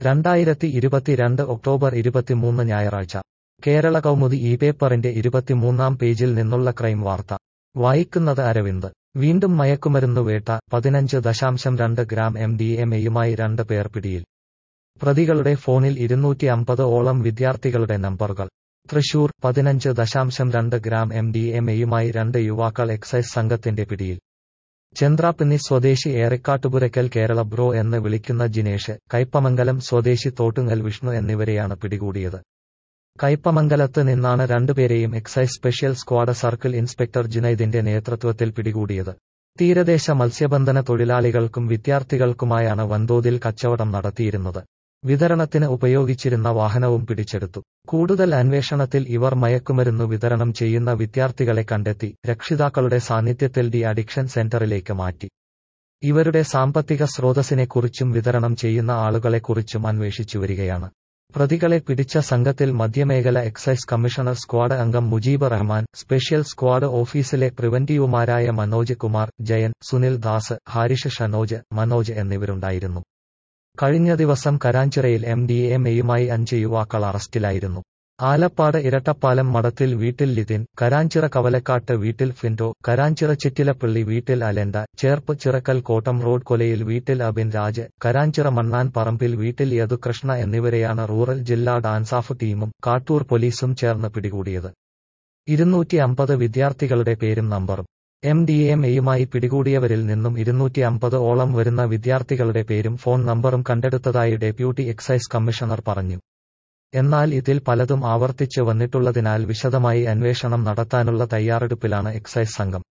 രണ്ടായിരത്തി ഇരുപത്തിരണ്ട് ഒക്ടോബർ ഇരുപത്തിമൂന്ന് ഞായറാഴ്ച കേരള കൗമുദി ഈ പേപ്പറിന്റെ ഇരുപത്തിമൂന്നാം പേജിൽ നിന്നുള്ള ക്രൈം വാർത്ത വായിക്കുന്നത് അരവിന്ദ് വീണ്ടും മയക്കുമരുന്നു വേട്ട പതിനഞ്ച് ദശാംശം രണ്ട് ഗ്രാം എം ഡി എം എയുമായി രണ്ട് പേർ പിടിയിൽ പ്രതികളുടെ ഫോണിൽ ഇരുന്നൂറ്റി അമ്പത് ഓളം വിദ്യാർത്ഥികളുടെ നമ്പറുകൾ തൃശൂർ പതിനഞ്ച് ദശാംശം രണ്ട് ഗ്രാം എം ഡി എം എയുമായി രണ്ട് യുവാക്കൾ എക്സൈസ് സംഘത്തിന്റെ പിടിയിൽ ചന്ദ്രാപ്പിന്നി സ്വദേശി ഏറെക്കാട്ടുപുരയ്ക്കൽ കേരള ബ്രോ എന്ന് വിളിക്കുന്ന ജിനേഷ് കയ്പമംഗലം സ്വദേശി തോട്ടുങ്ങൽ വിഷ്ണു എന്നിവരെയാണ് പിടികൂടിയത് കയ്പമംഗലത്ത് നിന്നാണ് രണ്ടുപേരെയും excise special squad circle inspector ജുനൈദിന്റെ നേതൃത്വത്തിൽ പിടികൂടിയത് തീരദേശ മത്സ്യബന്ധന തൊഴിലാളികൾക്കും വിദ്യാർത്ഥികൾക്കുമായാണ് വൻതോതിൽ കച്ചവടം നടത്തിയിരുന്നത് വിതരണത്തിന് ഉപയോഗിച്ചിരുന്ന വാഹനവും പിടിച്ചെടുത്തു കൂടുതൽ അന്വേഷണത്തിൽ ഇവർ മയക്കുമരുന്നു വിതരണം ചെയ്യുന്ന വിദ്യാർത്ഥികളെ കണ്ടെത്തി രക്ഷിതാക്കളുടെ സാന്നിധ്യത്തിൽ ഡി അഡിക്ഷൻ സെന്ററിലേക്ക് മാറ്റി ഇവരുടെ സാമ്പത്തിക സ്രോതസ്സിനെക്കുറിച്ചും വിതരണം ചെയ്യുന്ന ആളുകളെക്കുറിച്ചും അന്വേഷിച്ചു വരികയാണ് പ്രതികളെ പിടിച്ച സംഘത്തിൽ മധ്യമേഖല എക്സൈസ് കമ്മീഷണർ സ്ക്വാഡ് അംഗം മുജീബ് റഹ്മാൻ സ്പെഷ്യൽ സ്ക്വാഡ് ഓഫീസിലെ പ്രിവന്റീവുമാരായ മനോജ് കുമാർ ജയൻ സുനിൽ ദാസ് ഹാരിഷ് ഷനോജ് മനോജ് എന്നിവരുണ്ടായിരുന്നു കഴിഞ്ഞ ദിവസം കരാഞ്ചിറയിൽ എം ഡി എം എയുമായി അഞ്ച് യുവാക്കൾ അറസ്റ്റിലായിരുന്നു ആലപ്പാട് ഇരട്ടപ്പാലം മഠത്തിൽ വീട്ടിൽ ലിതിൻ കരാഞ്ചിറ കവലക്കാട്ട് വീട്ടിൽ ഫിൻഡോ കരാഞ്ചിറ ചിറ്റിലപ്പള്ളി വീട്ടിൽ അലൻഡ ചേർപ്പ് ചിറക്കൽ കോട്ടം റോഡ് കൊലയിൽ വീട്ടിൽ അബിൻ രാജ് കരാഞ്ചിറ മണ്ണാൻ പറമ്പിൽ വീട്ടിൽ യദുകൃഷ്ണ എന്നിവരെയാണ് റൂറൽ ജില്ലാ ഡാൻസാഫ് ടീമും കാട്ടൂർ പോലീസും ചേർന്ന് പിടികൂടിയത് ഇരുന്നൂറ്റി അമ്പത് വിദ്യാർത്ഥികളുടെ പേരും നമ്പറും എം ഡി എം എയുമായി പിടികൂടിയവരിൽ നിന്നും ഇരുന്നൂറ്റി അമ്പത് ഓളം വരുന്ന വിദ്യാർത്ഥികളുടെ പേരും ഫോൺ നമ്പറും കണ്ടെടുത്തതായി ഡെപ്യൂട്ടി എക്സൈസ് കമ്മീഷണർ പറഞ്ഞു എന്നാൽ ഇതിൽ പലതും ആവർത്തിച്ച് വന്നിട്ടുള്ളതിനാൽ വിശദമായി അന്വേഷണം നടത്താനുള്ള തയ്യാറെടുപ്പിലാണ് എക്സൈസ് സംഘം